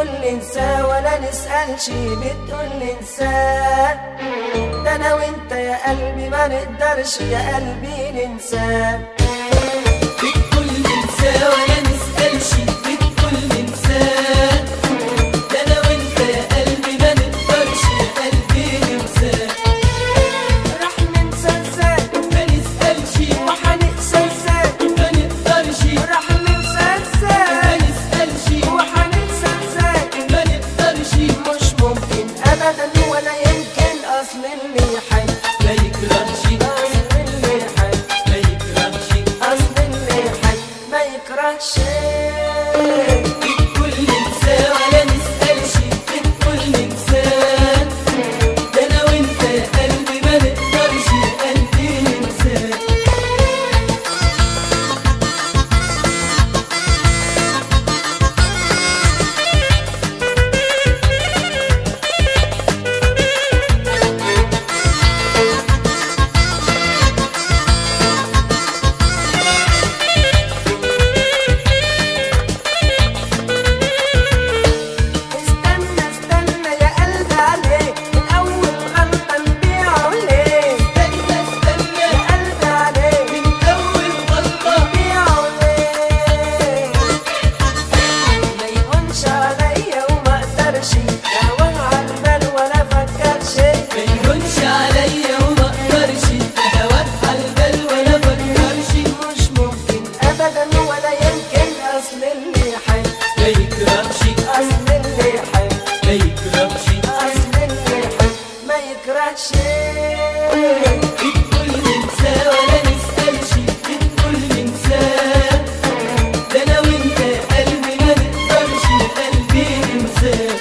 بتقول انساه ولا نسألش بتقول انساه ده انا وانت يا قلبي ما نقدرش يا قلبي ننساه بتقول ننساه ولا نسألش بتقول ننساه ده انا وانت يا قلبي ما نقدرش يا قلبي ننساه راح ننسى ازاي ما نسألش وحنقسى ازاي ما نقدرش راح ننسى ما ازاي نسألش وحننسى ازاي ما نقدرش مش ممكن ابدا ولا يمكن اصل اللي حي ما يكرهش اصل اللي حي ما يكرهش اصل اللي حي ما يكرهش بتقول ننساه ولا نسألش بتقول ننساه ده انا وانت يا قلبي ما نقدرش يا قلبي ننساه استنى استنى يا قلبي عليك من اول غلطه نبيعه ليه استنى استنى يا قلبي عليك من اول غلطة نبيعه ليه ما يهونش عليا وما اقدرش لا وقع البال ولا فكرش ما يهونش عليا وما اقدرش هواك عالبال ولا فكرش مش ممكن ابدا ولا يمكن اصل اللي حي ما يكرهش اصل اللي حي ما يكرهش اصل اللي حي ما يكرهش بتقول ننساه ولا نسألش بتقول ننساه ده انا وانت يا قلبي ما نقدرش يا قلبي ننساه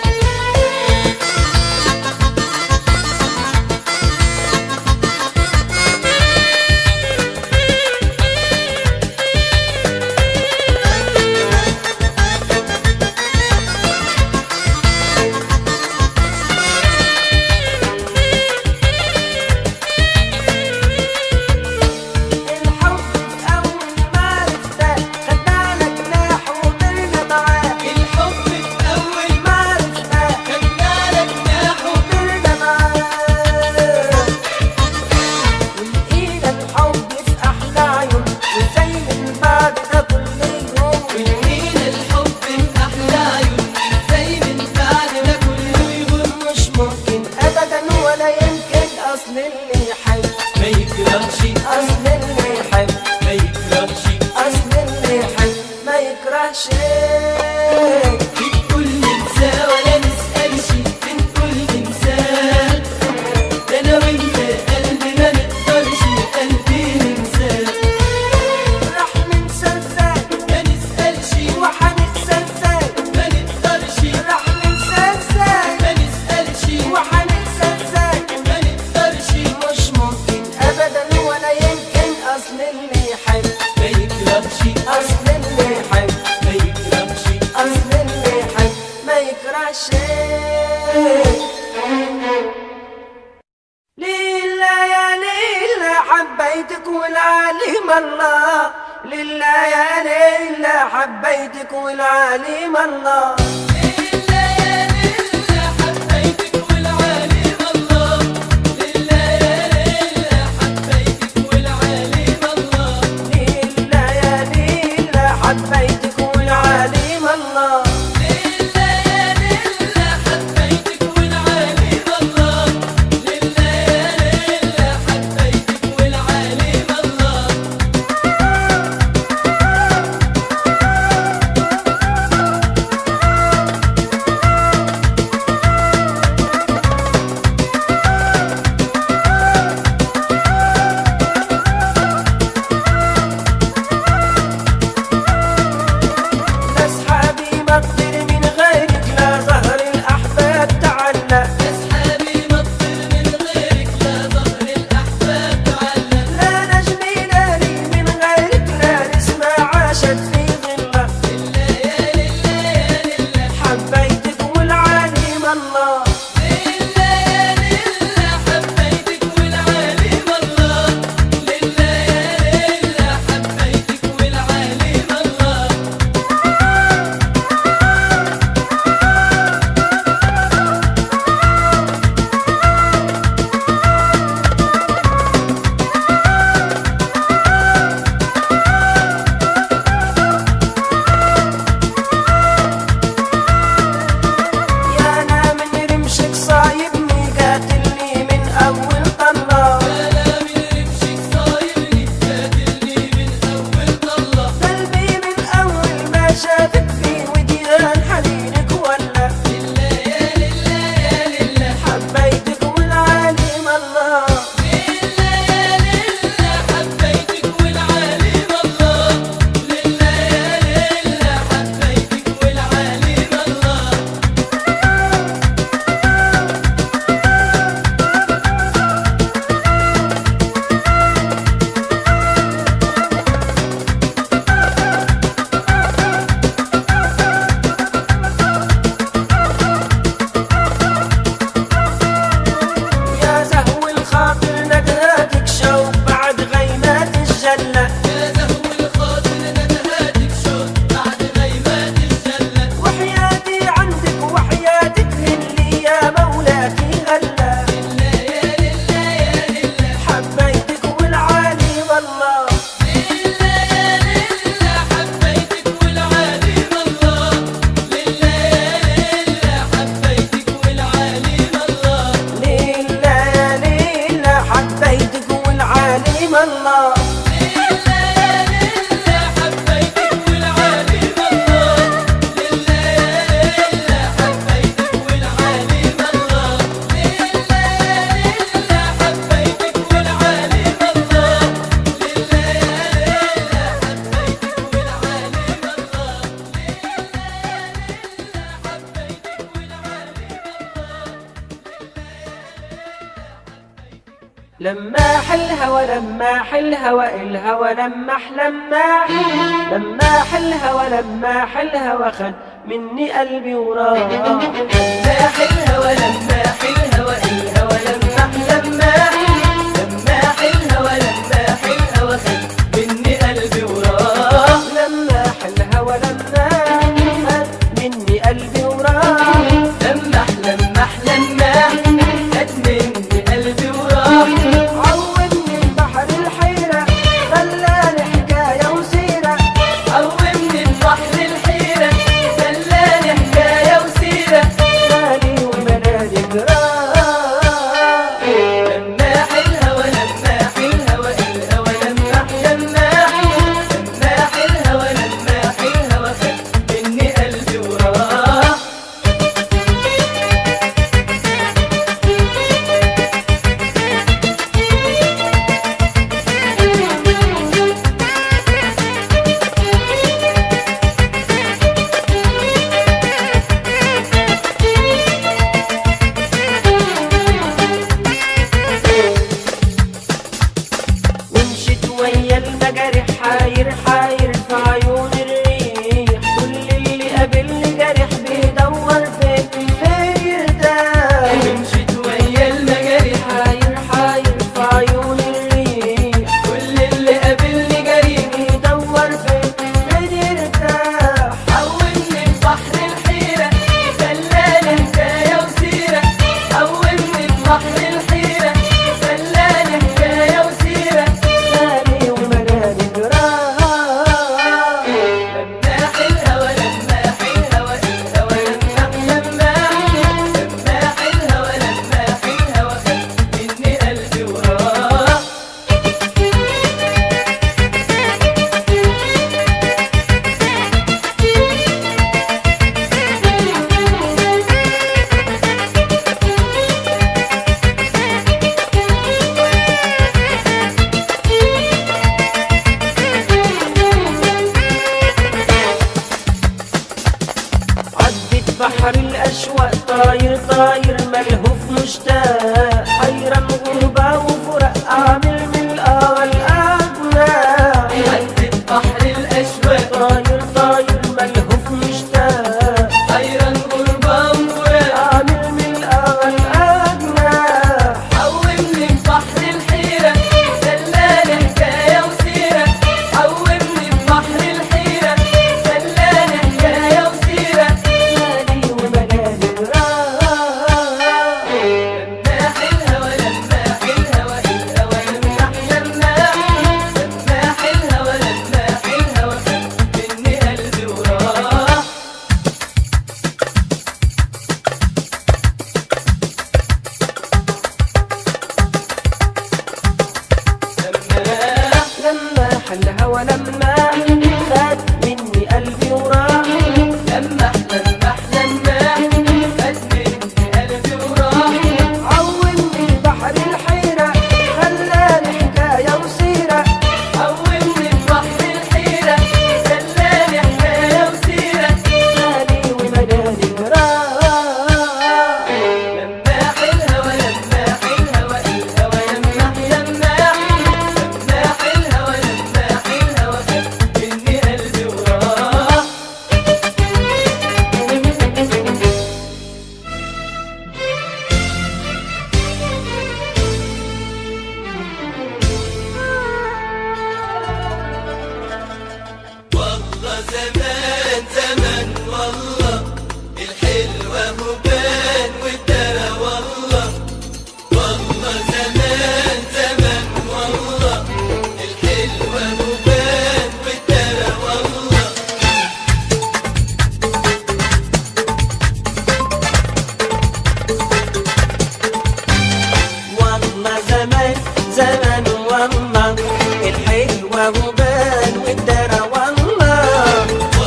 الحب في اول ما عرفته خدعنا جناح وطرنا معاه الحب في اول ما عرفته خدنا لك ناحه وطرنا معاه ولقينا الحب في احلى عيون وزي من بعد ده كل يوم ولقينا الحب في احلى عيون زي من بعد ده كله يهون مش ممكن ابدا ولا يمكن اصل اللي حي ما يكرهش اصل اللي حي ما يكرهش اصل اللي حي ما يكرهش بتقول ننساه ولا نسألش بنقول ننساه ده انا وانت يا قلبي ما نقدرش يا قلبي ننساه راح ننسى ازاي ما نسألش وحننسى ازاي ما نقدرش راح ننسى ازاي ما نسألش وحننسى ازاي ما نقدرش مش ممكن ابدا ولا يمكن اصل اللي حي ما يكرهش اصل اللي حي ما يكرهش اصل اللي حي ما يكرهش لله يا لله حبيتك والعليم الله لله يا لله حبيتك والعليم الله لله يا لله حبيتك والعليم الله لله يا لله حبيتك والعليم الله لله يا لله حبيتك والعليم الله لله يا لله حبيتك والعليم الله لله يا لله حبيتك والعليم الله لماح الهوى لماح الهوى الهوى لماح لماح لماح الهوى لماح الهوى خد مني قلبي وراه لماح الهوى لماح الهوى الهوى لماح لماح لماح الهوى لماح الهوى خد مني قلبي وراه لماح الهوى لماح خد مني قلبي وراه لمح لمح لماح خد مني قلبي وراه عودني البحر الحيرة خلاني حكاية وسيرة قومني البحر الحيرة خلاني حكاية وسيرة مالي ومنالي جراه لماح الهوى لماح الهوى الهوى لماح لماح لماح الهوى لماح الهوى خد مني قلبي وراه ومشيت ويا المجارح حاير حاير في عيون الريح كل اللي قابلني جارح بيدور فين فين يرتاح مشيت ويا المجاري حاير حاير في عيون الريح كل اللي قابلني جريح بيدور فين فين يرتاح حولني البحر الحيرة خلاني حكاية وسيرة حولني البحر الحيرة خلاني حكاية وسيرة مالي ومنالي جراه لماح الهوى لماح الهوى الهوى لماح لماح لماح الهوى لماح الهوى خد مني قلبي وراه عدت بحر الأشواق طاير طاير ملهوف مشتاق حيران غربة وفرق أعمل من الأول أجناح عدت بحر الأشواق طاير طاير ملهوف مشتاق حيران غربة وفراق أعمل من الأول أجناح حولني بحر الحيرة خلاني حكاية وسيرة حولني بحر الحيرة خلاني حكاية وسيرة مالي ومنالي جراه لماح الهوى لماح الهوى الهوى لماح لماح لماح الهوى لماح الهوى خد مني قلبي وراه لماح لماح الهوى لماح خد مني قلبي وراح لمح لمح لماح خد مني قلبي وراه عودني البحر الحيرة خلاني حكاية وسيرة حولني بحر الحيرة خلاني حكاية وسيرة مالي ومنالي جراه لماح الهوى لماح الهوى الهوى لماح لماح لماح الهوى لماح الهوى خد مني قلبي وراه والله زمان زمان والله الحلوة مبان والدرى والله والله زمان زمان والله الحلوة مبان والدرى والله والله زمان زمان والله الحلوة وبان والدرى والله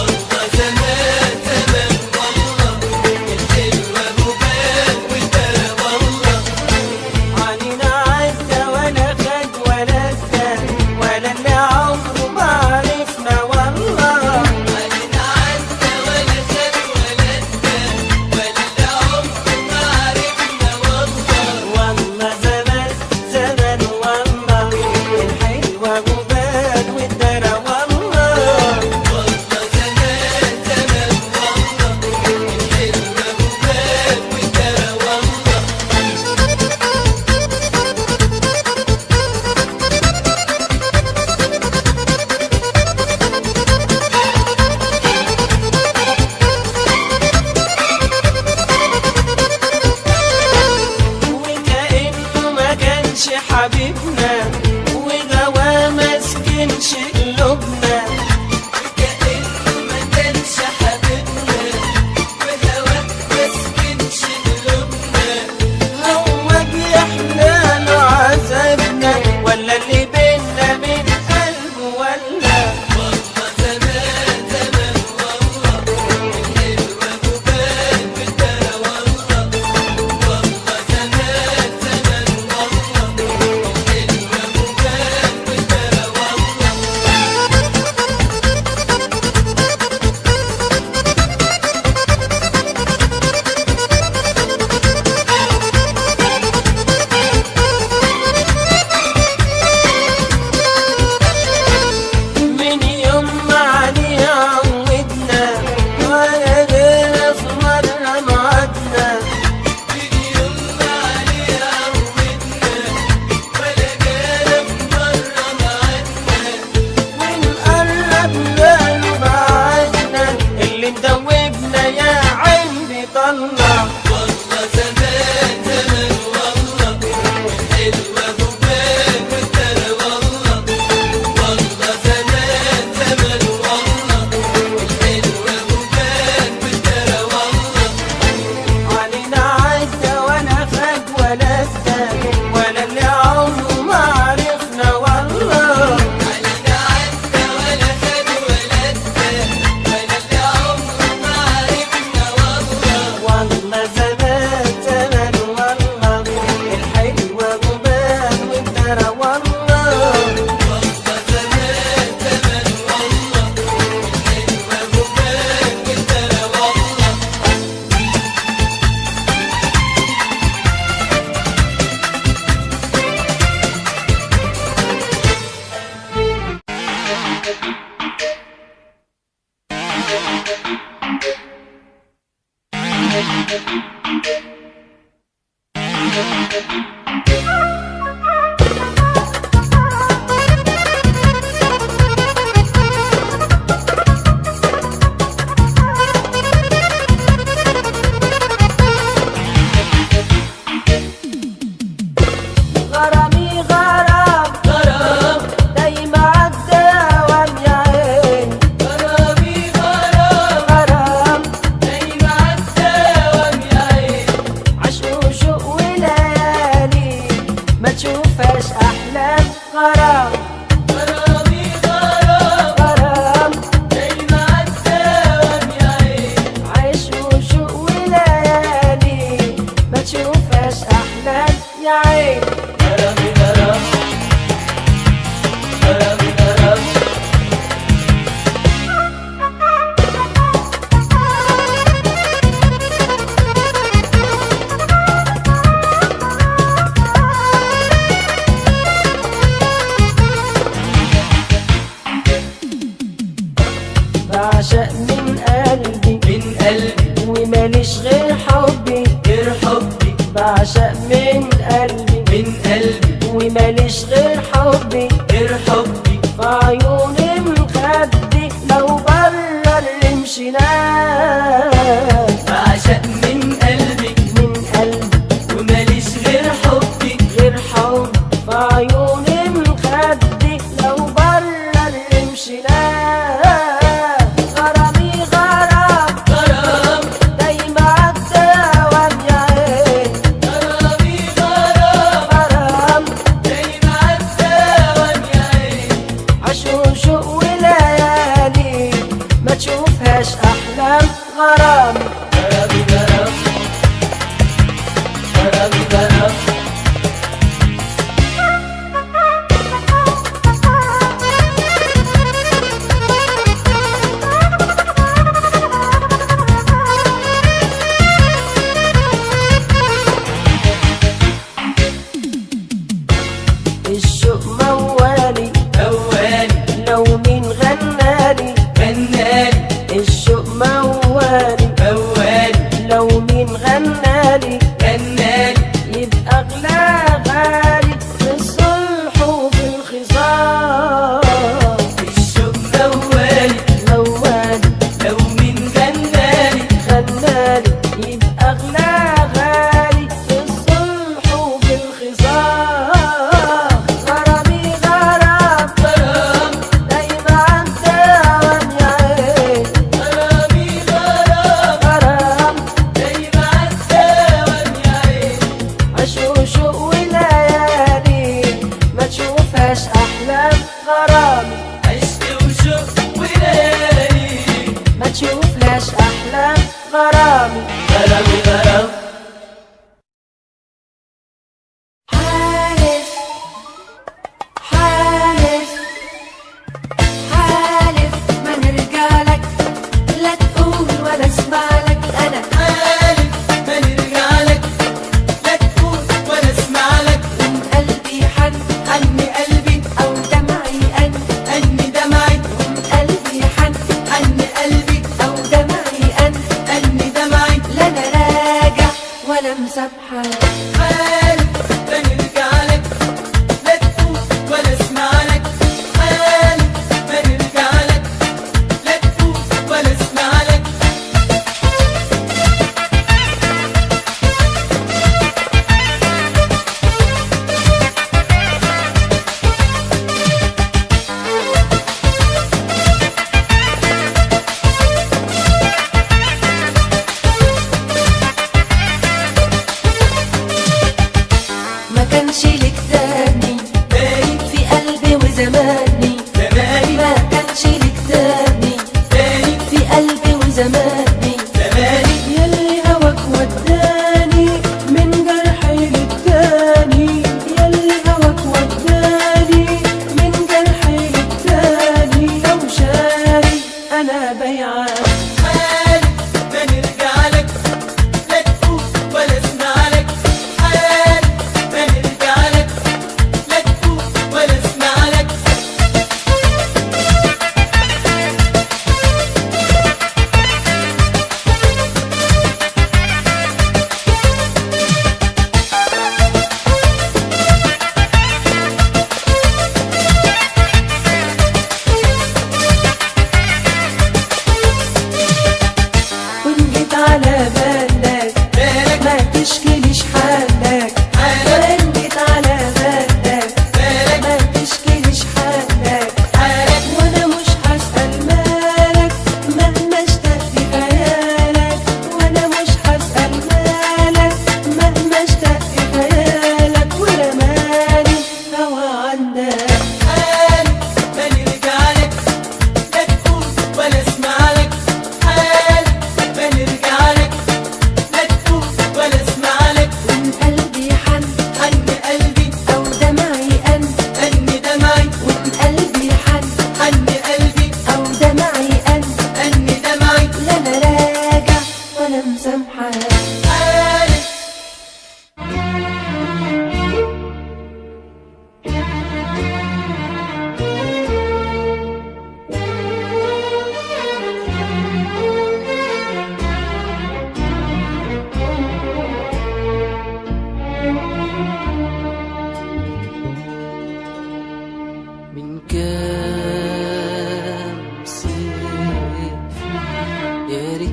غرامي غرام غرام دايما عالدوام يا عين غرامي غرام غرام دايما عالدوام يا عين عشوشق وليالي ما تشوفهاش احلام غرام غرامي غرام غرام دايما عالدوام يا عين عشوشق وليالي ما تشوفهاش احلام يا عين غرامي غرام غرامي غرام بعشق من قلبي من قلبي وماليش غير حبي غير حبي بعشق من قلبي من قلبي وماليش غير حبي غير حبي في عيوني مخدي لو بره الرمش نام بعشق من قلبي من قلبي وماليش غير حبي غير حب في عيوني مخدي لو بره الرمش نام غرامي غرام غرام دايما عالدوام يا عين غرامي غرام غرام دايما عالدوام يا عين عشوشق وليالي ما تشوفهاش احلام غرام غرامي غرام غرامي غرام الشوق موالي موالي لو مين غنالي غنالي الشوق موالي موالي لو مين غنالي غنالي يبقى اغلى غالي في الصلح وفي الخصام الشوق موالي موالي لو مين غنالي غنالي يبقى اغلى غالي في الصلح وفي الخصام غرامي غرام غرام دايما عالدوام يا عين غرامي غرام غرام دايما عالدوام يا عين عشوشق وليالي ما تشوفهاش احلام غرامي عشق وشوق وليالي ما تشوفهاش احلام غرامي غرامي غرام حالف حالف حالف ما نرجع لك لا تقول ولا اسمع لك انا حالف ما نرجع لك لا تقول ولا اسمع لك من قلبي حن حن قلبي او دمعي ان حن دمعي من قلبي حن حن قلبي او دمعي ان حن دمعي لا انا راجع ولا مسامحه حالف ما نرجع لك لا تقول ولا اسمع لك حالف ما نرجع لك لا تقول ولا اسمع لك ما كانش لك تاني تاني في قلبي وزماني زماني ما كانش لك تاني تاني في قلبي وزماني زماني يلي هواك وداني من جرحي للتاني يلي هواك وداني من جرحي للتاني لو شاري انا بيعان حالف ما نرجع لك لا تقول ولا اسمع لك حالف ما نرجع لك لا تقول ولا اسمع لك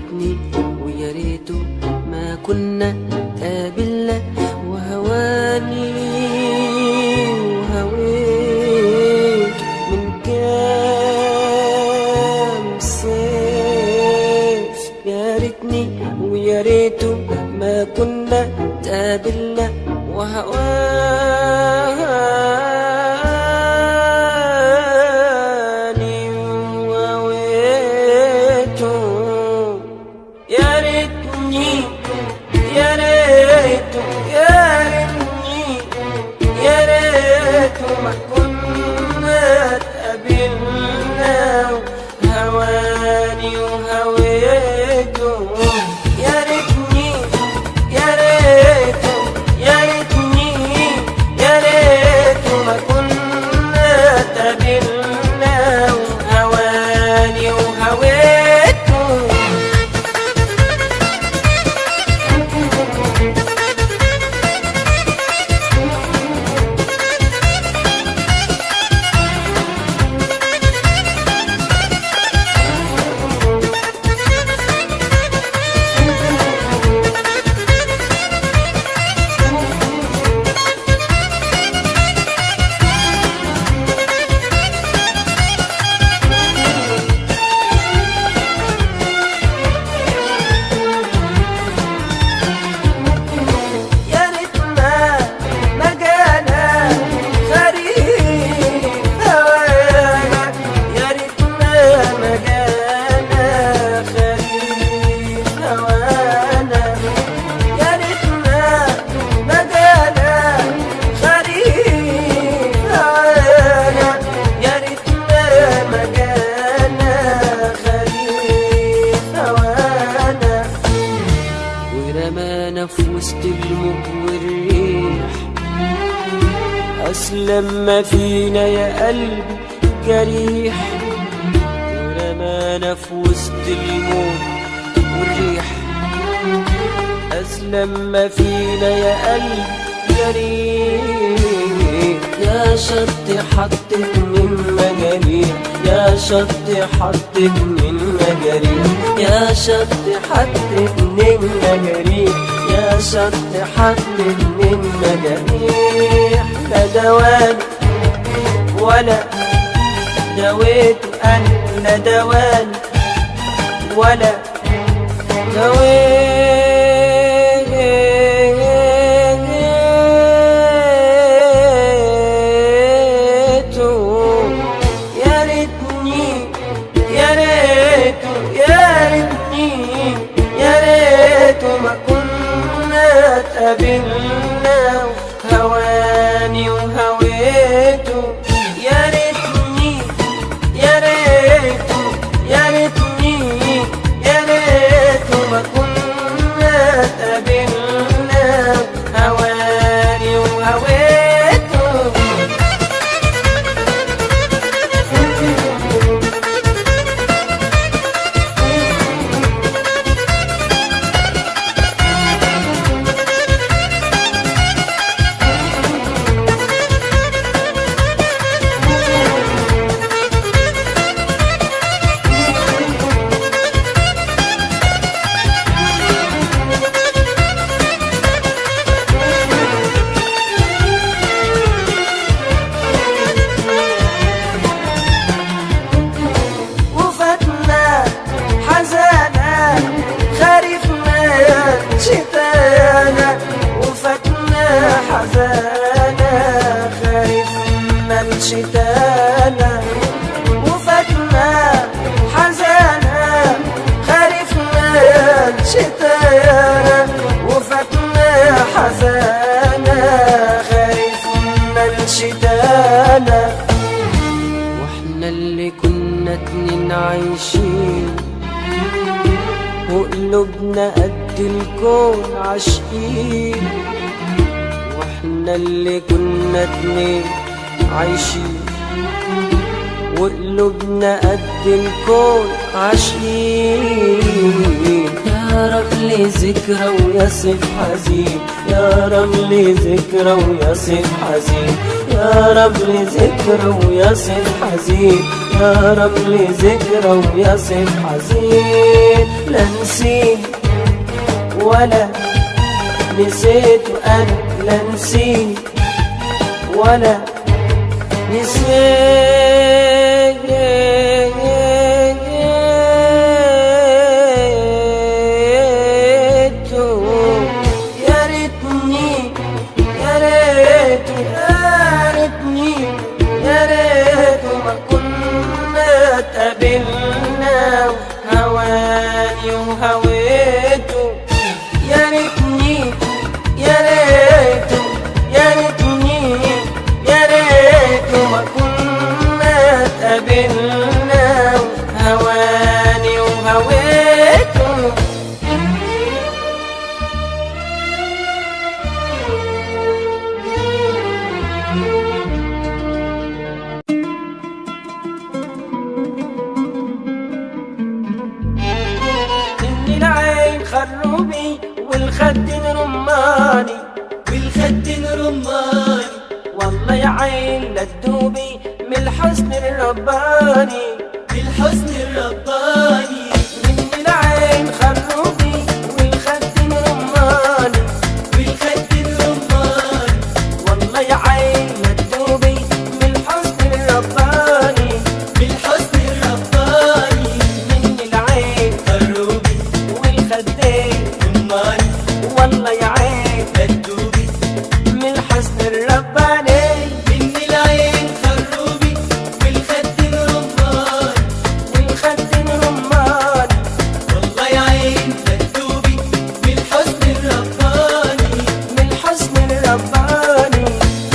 ريتني ويا ريته ما كنا قابلنا وهواني وهويت من كام سيف يا ريتني ويا ريته ما كنا تقابلنا وهواني وهويته يا ريتني يا ريته يا ريتني يا ريته ما كنا اتقابلنا هواني وهويته يا ريتني يا ريته يا ريتني يا ريته ما كنا اتقابلنا هواني وهويته يا ريتنا ما جانا خريف هوانا يا ريتنا ما جانا خريف هوانا يا ريتنا ما جانا خريف هوانا يا ريتنا ما جانا خريف هوانا ورمانا في وسط الموج والريح أسلم ما فينا يا قلبي جريح ورمانا في وسط الموج والريح أسلم ما فينا يا قلبي جريح يا شط حطك من مجاريح يا شط حطك من مجاريح يا شط حطك من مجاريح يا شط حطك من مجاريح لا دوام ولا دويت أنا لا دوام ولا دويته يا ريتني يا ريته يا ريتني يا ريته ما كنا اتقابلنا هواني وهويته يا ريتني يا ريته يا ريتني يا ريته ما كنا اتقابلنا هواني وهويته وفاتنا حزانا خريفنا شتانا وفاتنا حزانا خريفنا الشتانا وفاتنا حزانا خريفنا الشتانا وفاتنا حزانا خريفنا الشتانا واحنا اللي كنا اتنين عايشين وقلوبنا قد الكون عاشقين واحنا اللي كنا اتنين عايشين وقلوبنا قد الكون عاشقين يا رمل ذكرى ويصف حزين يا رمل ذكرى ويصف حزين يا رمل ذكرى ويصف حزين يا رمل ذكرى ويا صيف حزين لا نسيت ولا نسيت انا لا نسيت ولا نسيته يا ريتني يا ريت يا ريتني يا ريت ما كنا اتقابلنا هواني وهويته يا ريتني يا ريت يا ريتني يا ريت ما كنا اتقابلنا هواني وهويته إن العين خروبي والخد رماني والخد رماني والله يا عين لا تدوبي من الحزن الرباني بالحزن الرباني إن العين خروبي والخد رماني والخد رماني والله يا عين لا تدوبي من الحزن الرباني بالحزن الرباني من العين خروبي والخدين رماني والله يا عين مكتوبي من الحزن الرباني من العين خروبي والخد رماني والخد رماني والله يا عين مكتوبي بالحزن الرباني من الحزن الرباني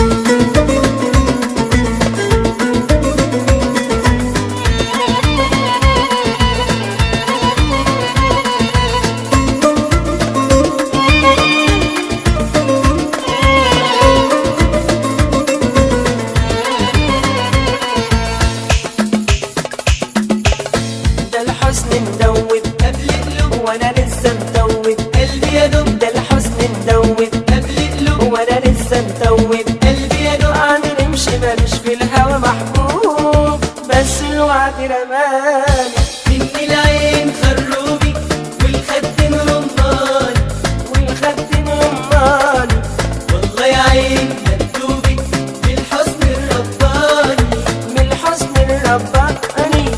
ده الحزن مدوب قبل قلوب وانا لسه مدوب قلبي يا دب ده الحزن مدوب قبل قلوب وانا لسه مدوب قلبي يا دب عامل امشي مالوش في الهوى محبوب بس الوعد رماني من العين خروبي والخد رماني والخد رماني والله يا عين مكتوبي بالحزن الرباني من الحزن الرباني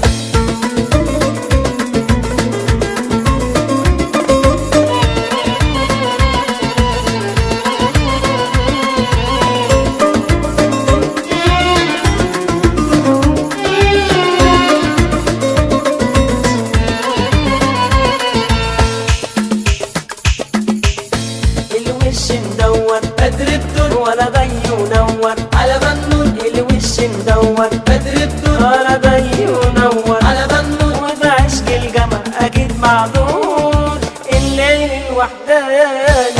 الوش مدور بدر الدر ولا ضي ونور على بنون الوش مدور بدر الدر ولا ضي ونور على بنون وده عشق القمر اكيد معذور الليل الوحداني